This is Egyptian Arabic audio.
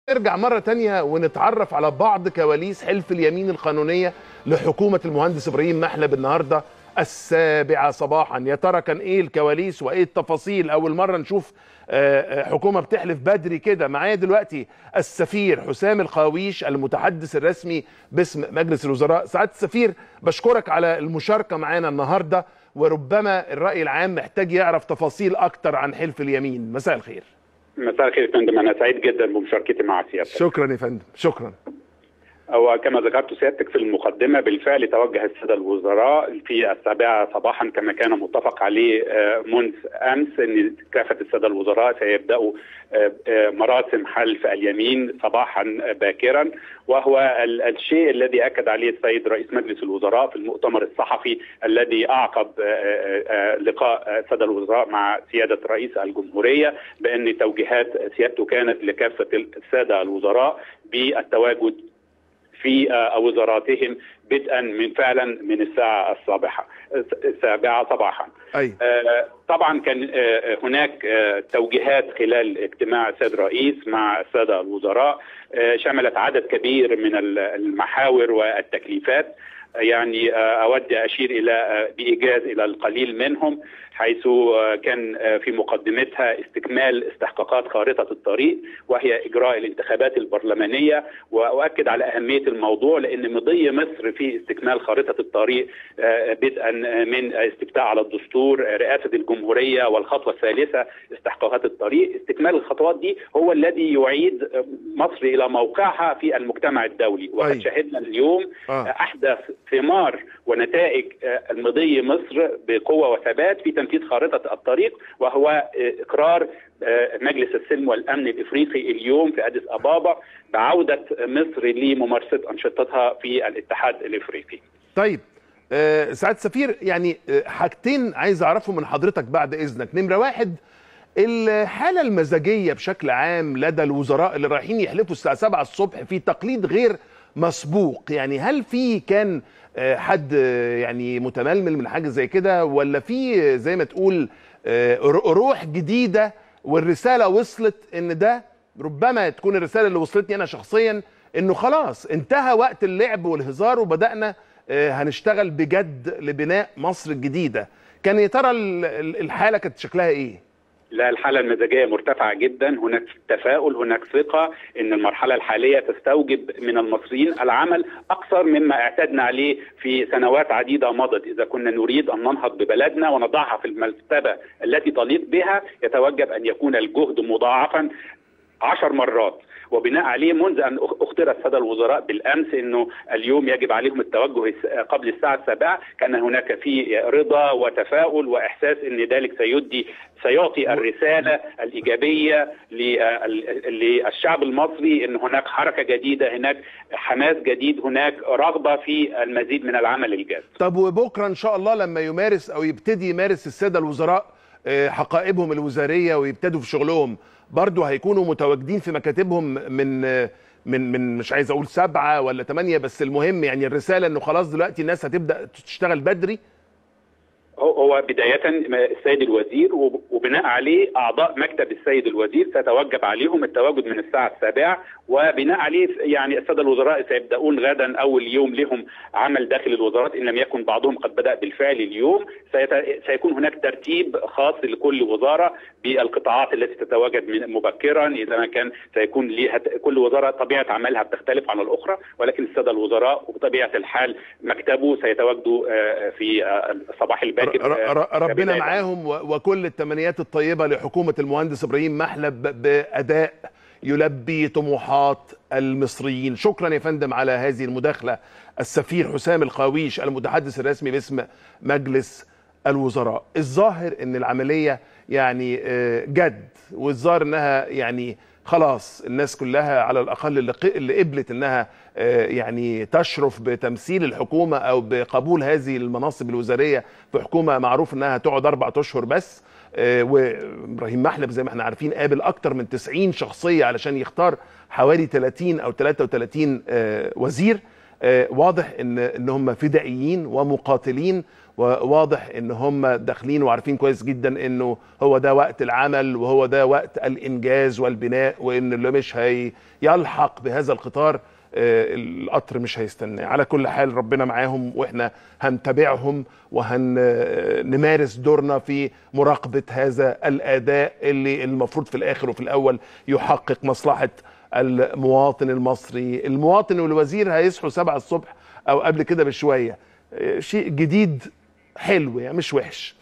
نرجع مرة تانية ونتعرف على بعض كواليس حلف اليمين القانونية لحكومة المهندس إبراهيم محلب النهاردة السابعة صباحا يا ترى كان إيه الكواليس وإيه التفاصيل أول مرة نشوف حكومة بتحلف بدري كده معايا دلوقتي السفير حسام القاويش المتحدث الرسمي باسم مجلس الوزراء سعادة السفير بشكرك على المشاركة معانا النهاردة وربما الرأي العام محتاج يعرف تفاصيل أكتر عن حلف اليمين مساء الخير مساء الخير يا فندم انا سعيد جدا بمشاركتي مع سيادتك شكرا يا فندم شكرا وكما ذكرت سيادتك في المقدمه بالفعل توجه الساده الوزراء في السابعه صباحا كما كان متفق عليه منذ امس ان كافه الساده الوزراء سيبداوا مراسم حلف اليمين صباحا باكرا وهو الشيء الذي اكد عليه السيد رئيس مجلس الوزراء في المؤتمر الصحفي الذي اعقب لقاء الساده الوزراء مع سياده رئيس الجمهوريه بان توجيهات سيادته كانت لكافه الساده الوزراء بالتواجد في وزاراتهم بدءا من فعلا من الساعه الصباحه السابعه صباحا. أي. طبعا كان هناك توجيهات خلال اجتماع السيد الرئيس مع الساده الوزراء شملت عدد كبير من المحاور والتكليفات يعني اود اشير الى بايجاز الى القليل منهم حيث كان في مقدمتها استكمال استحقاقات خارطه الطريق وهي اجراء الانتخابات البرلمانيه واؤكد على اهميه الموضوع لان مضي مصر في استكمال خارطه الطريق بدءا من استفتاء على الدستور رئاسه الجمهوريه والخطوه الثالثه استحقاقات الطريق استكمال الخطوات دي هو الذي يعيد مصر الى موقعها في المجتمع الدولي وقد شهدنا اليوم احدث ثمار ونتائج المضي مصر بقوه وثبات في تنفيذ خارطه الطريق وهو اقرار مجلس السلم والامن الافريقي اليوم في اديس ابابا بعوده مصر لممارسه انشطتها في الاتحاد الافريقي. طيب أه سعاده السفير يعني حاجتين عايز اعرفهم من حضرتك بعد اذنك، نمره واحد الحاله المزاجيه بشكل عام لدى الوزراء اللي رايحين يحلفوا الساعه 7 الصبح في تقليد غير مسبوق، يعني هل في كان حد يعني متململ من حاجه زي كده ولا في زي ما تقول روح جديده والرساله وصلت ان ده ربما تكون الرساله اللي وصلتني انا شخصيا انه خلاص انتهى وقت اللعب والهزار وبدانا هنشتغل بجد لبناء مصر الجديده كان يا ترى الحاله كانت شكلها ايه لا الحالة المزاجية مرتفعة جدا هناك تفاؤل هناك ثقة ان المرحلة الحالية تستوجب من المصريين العمل اكثر مما اعتدنا عليه في سنوات عديدة مضت اذا كنا نريد ان ننهض ببلدنا ونضعها في المرتبة التي تليق بها يتوجب ان يكون الجهد مضاعفا عشر مرات وبناء عليه منذ ان اختار الساده الوزراء بالامس انه اليوم يجب عليهم التوجه قبل الساعه السابعه كان هناك في رضا وتفاؤل واحساس ان ذلك سيدي سيعطي الرساله الايجابيه للشعب المصري ان هناك حركه جديده هناك حماس جديد هناك رغبه في المزيد من العمل الجاد. طب وبكره ان شاء الله لما يمارس او يبتدي يمارس الساده الوزراء حقائبهم الوزاريه ويبتدوا في شغلهم برضه هيكونوا متواجدين في مكاتبهم من من من مش عايز اقول سبعه ولا ثمانيه بس المهم يعني الرساله انه خلاص دلوقتي الناس هتبدا تشتغل بدري هو بداية السيد الوزير وبناء عليه أعضاء مكتب السيد الوزير سيتوجب عليهم التواجد من الساعة السابعة وبناء عليه يعني السادة الوزراء سيبدأون غدا أول يوم لهم عمل داخل الوزارات إن لم يكن بعضهم قد بدأ بالفعل اليوم سيكون هناك ترتيب خاص لكل وزارة بالقطاعات التي تتواجد من مبكرا إذا ما كان سيكون لها كل وزارة طبيعة عملها بتختلف عن الأخرى ولكن السادة الوزراء وبطبيعة الحال مكتبه سيتواجدوا في صباح الباكر ربنا معاهم وكل التمنيات الطيبه لحكومه المهندس ابراهيم محلب باداء يلبي طموحات المصريين شكرا يا فندم على هذه المداخله السفير حسام القاويش المتحدث الرسمي باسم مجلس الوزراء الظاهر ان العمليه يعني جد والظاهر انها يعني خلاص الناس كلها على الاقل اللي قبلت انها يعني تشرف بتمثيل الحكومه او بقبول هذه المناصب الوزاريه في حكومه معروف انها تقعد اربع اشهر بس وابراهيم محلب زي ما احنا عارفين قابل اكتر من 90 شخصيه علشان يختار حوالي 30 او 33 وزير واضح ان ان هم فدائيين ومقاتلين وواضح ان هم داخلين وعارفين كويس جدا انه هو ده وقت العمل وهو ده وقت الانجاز والبناء وان اللي مش هيلحق بهذا القطار آه، القطر مش هيستناه على كل حال ربنا معاهم واحنا هنتابعهم وهنمارس دورنا في مراقبة هذا الأداء اللي المفروض في الآخر وفي الأول يحقق مصلحة المواطن المصري المواطن والوزير هيصحوا سبعة الصبح أو قبل كده بشوية آه، شيء جديد حلو يعني مش وحش